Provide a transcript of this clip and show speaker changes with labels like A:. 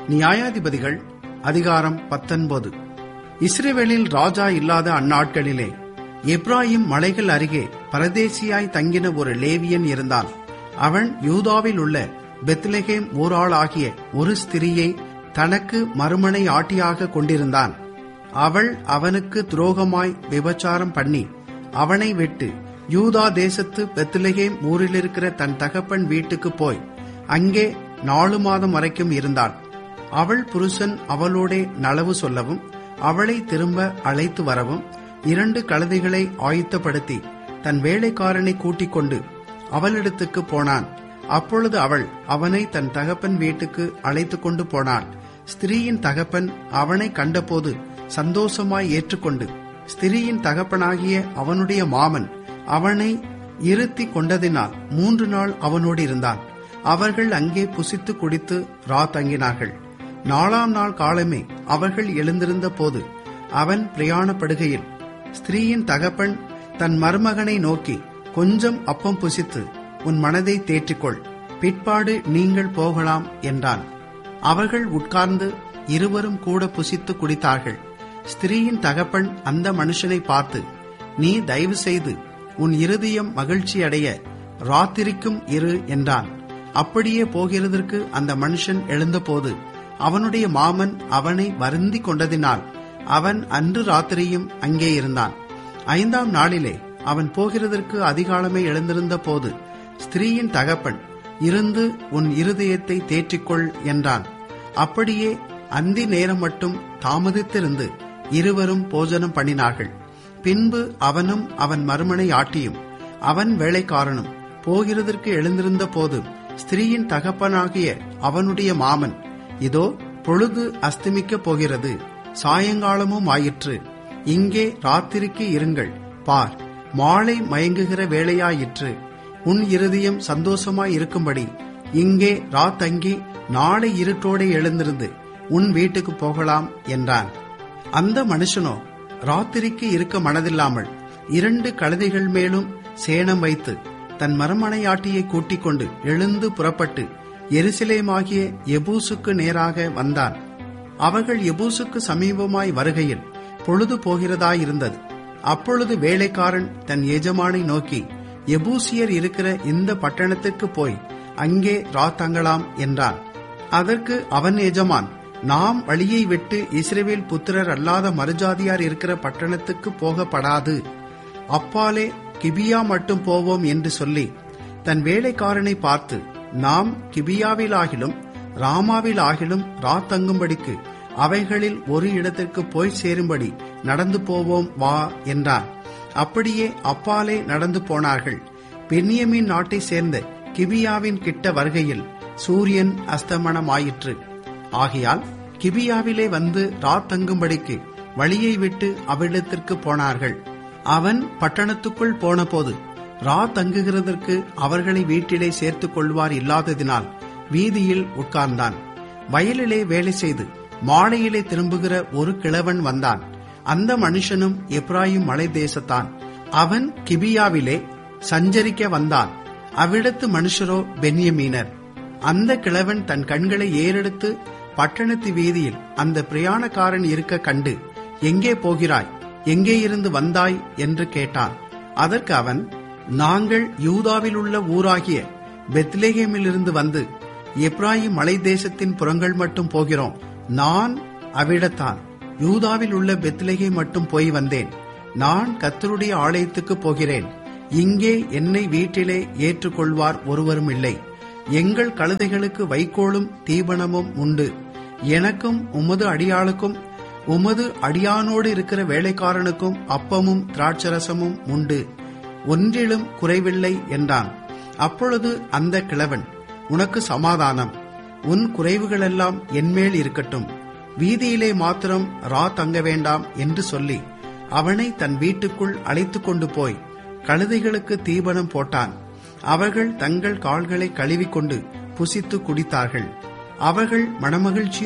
A: நியாயாதிபதிகள் அதிகாரம் பத்தொன்பது இஸ்ரேவேலில் ராஜா இல்லாத அந்நாட்களிலே எப்ராயிம் மலைகள் அருகே பரதேசியாய் தங்கின ஒரு லேவியன் இருந்தான் அவன் யூதாவில் உள்ள பெத்லெகேம் ஊராளாகிய ஒரு ஸ்திரியை தனக்கு மறுமனை ஆட்டியாக கொண்டிருந்தான் அவள் அவனுக்கு துரோகமாய் விபச்சாரம் பண்ணி அவனை விட்டு யூதா தேசத்து பெத்லெகேம் ஊரிலிருக்கிற தன் தகப்பன் வீட்டுக்கு போய் அங்கே நாலு மாதம் வரைக்கும் இருந்தாள் அவள் புருஷன் அவளோடே நலவு சொல்லவும் அவளை திரும்ப அழைத்து வரவும் இரண்டு கழுதைகளை ஆயத்தப்படுத்தி தன் வேலைக்காரனை கூட்டிக் கொண்டு அவளிடத்துக்கு போனான் அப்பொழுது அவள் அவனை தன் தகப்பன் வீட்டுக்கு அழைத்து கொண்டு போனாள் ஸ்திரீயின் தகப்பன் அவனை கண்டபோது சந்தோஷமாய் ஏற்றுக்கொண்டு ஸ்திரீயின் தகப்பனாகிய அவனுடைய மாமன் அவனை இருத்தி கொண்டதினால் மூன்று நாள் அவனோடு இருந்தான் அவர்கள் அங்கே புசித்து குடித்து ரா தங்கினார்கள் நாலாம் நாள் காலமே அவர்கள் எழுந்திருந்த போது அவன் பிரயாணப்படுகையில் ஸ்திரீயின் தகப்பன் தன் மருமகனை நோக்கி கொஞ்சம் அப்பம் புசித்து உன் மனதை தேற்றிக்கொள் பிற்பாடு நீங்கள் போகலாம் என்றான் அவர்கள் உட்கார்ந்து இருவரும் கூட புசித்து குடித்தார்கள் ஸ்திரீயின் தகப்பன் அந்த மனுஷனை பார்த்து நீ தயவு செய்து உன் இருதயம் மகிழ்ச்சியடைய ராத்திரிக்கும் இரு என்றான் அப்படியே போகிறதற்கு அந்த மனுஷன் எழுந்தபோது அவனுடைய மாமன் அவனை வருந்தி கொண்டதினால் அவன் அன்று ராத்திரியும் அங்கே இருந்தான் ஐந்தாம் நாளிலே அவன் போகிறதற்கு அதிகாலமே எழுந்திருந்த போது ஸ்திரீயின் தகப்பன் இருந்து உன் இருதயத்தை தேற்றிக்கொள் என்றான் அப்படியே அந்தி நேரம் மட்டும் தாமதித்திருந்து இருவரும் போஜனம் பண்ணினார்கள் பின்பு அவனும் அவன் மறுமனை ஆட்டியும் அவன் வேலைக்காரனும் போகிறதற்கு எழுந்திருந்த போது ஸ்திரீயின் தகப்பனாகிய அவனுடைய மாமன் இதோ பொழுது அஸ்தமிக்கப் போகிறது சாயங்காலமும் ஆயிற்று இங்கே ராத்திரிக்கு இருங்கள் பார் மாலை மயங்குகிற வேளையாயிற்று உன் இருதயம் சந்தோஷமாய் இருக்கும்படி இங்கே ராத்தங்கி நாளை இருட்டோடு எழுந்திருந்து உன் வீட்டுக்கு போகலாம் என்றான் அந்த மனுஷனோ ராத்திரிக்கு இருக்க மனதில்லாமல் இரண்டு கழுதைகள் மேலும் சேணம் வைத்து தன் மரமனையாட்டியை கூட்டிக் கொண்டு எழுந்து புறப்பட்டு எருசலேமாகிய எபூசுக்கு நேராக வந்தான் அவர்கள் எபூசுக்கு சமீபமாய் வருகையில் பொழுது போகிறதாயிருந்தது அப்பொழுது வேலைக்காரன் தன் எஜமானை நோக்கி எபூசியர் இருக்கிற இந்த பட்டணத்துக்கு போய் அங்கே ராத்தங்கலாம் என்றான் அதற்கு அவன் எஜமான் நாம் வழியை விட்டு இஸ்ரேவேல் புத்திரர் அல்லாத மறுஜாதியார் இருக்கிற பட்டணத்துக்கு போகப்படாது அப்பாலே கிபியா மட்டும் போவோம் என்று சொல்லி தன் வேலைக்காரனை பார்த்து நாம் கிபியாவிலாகிலும் ராமாவிலாகிலும் ராத்தங்கும்படிக்கு அவைகளில் ஒரு இடத்திற்கு போய் சேரும்படி நடந்து போவோம் வா என்றான் அப்படியே அப்பாலே நடந்து போனார்கள் பென்னியமின் நாட்டை சேர்ந்த கிபியாவின் கிட்ட வருகையில் சூரியன் அஸ்தமனமாயிற்று ஆகையால் கிபியாவிலே வந்து ராத்தங்கும்படிக்கு வழியை விட்டு அவ்விடத்திற்கு போனார்கள் அவன் பட்டணத்துக்குள் போனபோது ரா தங்குகிறதற்கு அவர்களை வீட்டிலே சேர்த்துக் கொள்வார் இல்லாததினால் வீதியில் உட்கார்ந்தான் வயலிலே வேலை செய்து மாலையிலே திரும்புகிற ஒரு கிழவன் வந்தான் அந்த மனுஷனும் எப்ராயிம் மலை தேசத்தான் அவன் கிபியாவிலே சஞ்சரிக்க வந்தான் அவ்விடத்து மனுஷரோ பென்யமீனர் அந்த கிழவன் தன் கண்களை ஏறெடுத்து பட்டணத்து வீதியில் அந்த பிரயாணக்காரன் இருக்க கண்டு எங்கே போகிறாய் எங்கே இருந்து வந்தாய் என்று கேட்டான் அதற்கு அவன் நாங்கள் யூதாவில் உள்ள ஊராகிய பெத்லேஹேமிலிருந்து வந்து எப்ராயிம் மலை தேசத்தின் புறங்கள் மட்டும் போகிறோம் நான் அவ்விடத்தான் யூதாவில் உள்ள பெத்லேகே மட்டும் போய் வந்தேன் நான் கத்தருடைய ஆலயத்துக்கு போகிறேன் இங்கே என்னை வீட்டிலே ஏற்றுக்கொள்வார் ஒருவரும் இல்லை எங்கள் கழுதைகளுக்கு வைக்கோலும் தீபனமும் உண்டு எனக்கும் உமது அடியாளுக்கும் உமது அடியானோடு இருக்கிற வேலைக்காரனுக்கும் அப்பமும் திராட்சரசமும் உண்டு ஒன்றிலும் குறைவில்லை என்றான் அப்பொழுது அந்த கிழவன் உனக்கு சமாதானம் உன் குறைவுகளெல்லாம் என்மேல் இருக்கட்டும் வீதியிலே மாத்திரம் ரா தங்க வேண்டாம் என்று சொல்லி அவனை தன் வீட்டுக்குள் அழைத்து கொண்டு போய் கழுதைகளுக்கு தீபனம் போட்டான் அவர்கள் தங்கள் கால்களை கழுவிக்கொண்டு புசித்து குடித்தார்கள் அவர்கள் மனமகிழ்ச்சி